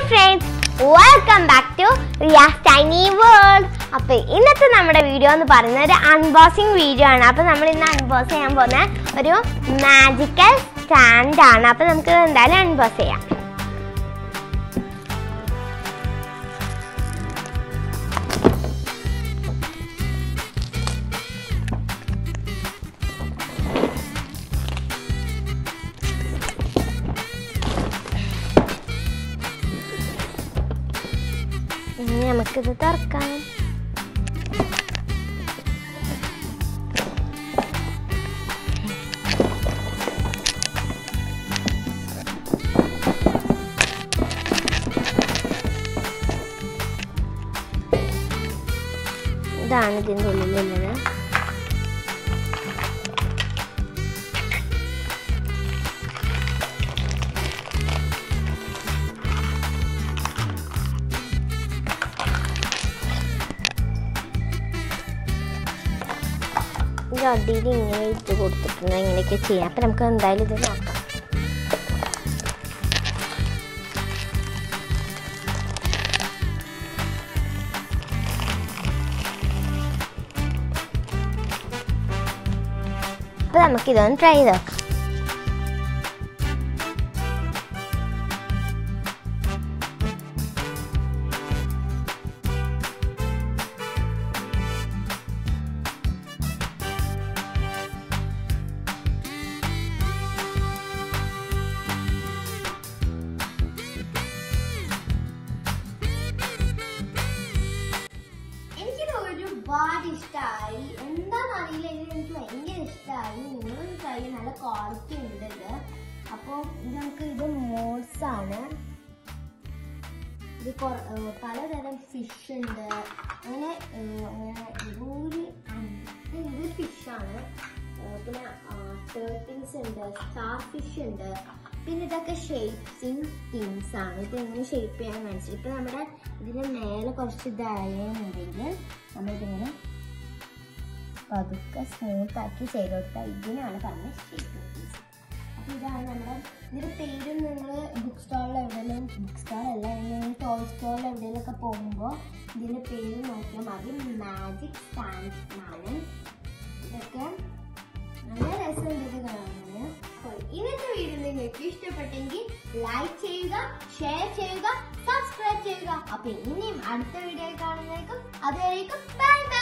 friends welcome back to Riyas tiny world അപ്പോൾ ഇന്നത്തെ നമ്മുടെ വീഡിയോ എന്ന് പറയുന്നത് ഒരു അൺബോക്സിങ് വീഡിയോ ആണ് അപ്പോൾ നമ്മൾ ഇന്ന് അൺബോക്സ് ചെയ്യാൻ പോകുന്ന ഒരു മാജിക്കൽ സ്റ്റാൻഡ് ആണ് അപ്പോൾ നമുക്ക് ഇത് എന്തായാലും അൺബോക്സ് ചെയ്യാം ഇനി നമുക്കിത് തുറക്കാം ഇതാണ് ഇതിൻ്റെ ഉള്ളിലുള്ളത് ഇത് അടിയിൽ ഇങ്ങനെ ഇട്ട് കൊടുത്തിട്ടുണ്ട് ഇങ്ങനെയൊക്കെ ചെയ്യാം അപ്പം നമുക്ക് എന്തായാലും ഇത് നോക്കാം അപ്പം നമുക്കിതൊന്ന് ട്രൈ ചെയ്ത് നോക്കാം എനിക്കിത് ഒരുപാട് ഇഷ്ടമായി എന്താണെന്നറിയില്ല ഇത് എനിക്ക് ഭയങ്കര ഇഷ്ടമായി നിങ്ങൾ ട്രൈ നല്ല ക്വാളിറ്റി ഉണ്ട് ഇത് അപ്പോൾ ഇത് നമുക്ക് ഇത് മോൾസ് ആണ് ഇത് കൊറ- ഏർ പലതരം ഫിഷ് ഉണ്ട് അങ്ങനെ ഏർ അങ്ങനെ ഇതൊരു ഇത് ഫിഷാണ് പിന്നെ ടേർട്ടിൽസ് ഉണ്ട് സ്റ്റാർ ഫിഷ് ഉണ്ട് പിന്നെ ഇതൊക്കെ ഷേപ്സിങ് തിങ്സ് ആണ് ഇത് എങ്ങനെ ഷേപ്പ് ചെയ്യാൻ കാണിച്ചത് ഇപ്പൊ നമ്മുടെ ഇതിന്റെ മേലെ കുറച്ച് ഇതായെന്നുണ്ടെങ്കിൽ നമ്മളിതിങ്ങനെ പതുക്കെ സ്മൂത്ത് ആക്കി ചെയ്ത് കൊടുത്താൽ ഇതിനാണ് പറഞ്ഞ ഷേപ്പ് തിങ്സ് അപ്പോൾ ഇതാണ് നമ്മുടെ ഇതിന്റെ പേര് നിങ്ങൾ ബുക്ക് സ്റ്റാളിൽ എവിടെയെങ്കിലും ബുക്ക് സ്റ്റാൾ അല്ല നിങ്ങൾ ടോയ് സ്റ്റാളിൽ എവിടെയെങ്കിലൊക്കെ പോകുമ്പോൾ ഇതിന്റെ പേര് നോക്കിയാൽ മതി മാജിക് സ്റ്റാൻഡ് എന്നാണ് ഇതൊക്കെ നല്ല രസമുണ്ട് ഇത് കാണാൻ അപ്പോൾ ഇന്നത്തെ വീഡിയോ നിങ്ങൾക്ക് ഇഷ്ടപ്പെട്ടെങ്കിൽ ലൈക്ക് ചെയ്യുക ഷെയർ ചെയ്യുക സബ്സ്ക്രൈബ് ചെയ്യുക അപ്പോൾ ഇനിയും അടുത്ത വീഡിയോ കാണുന്നേക്കും അതുവരേക്കും ബൈ ബൈ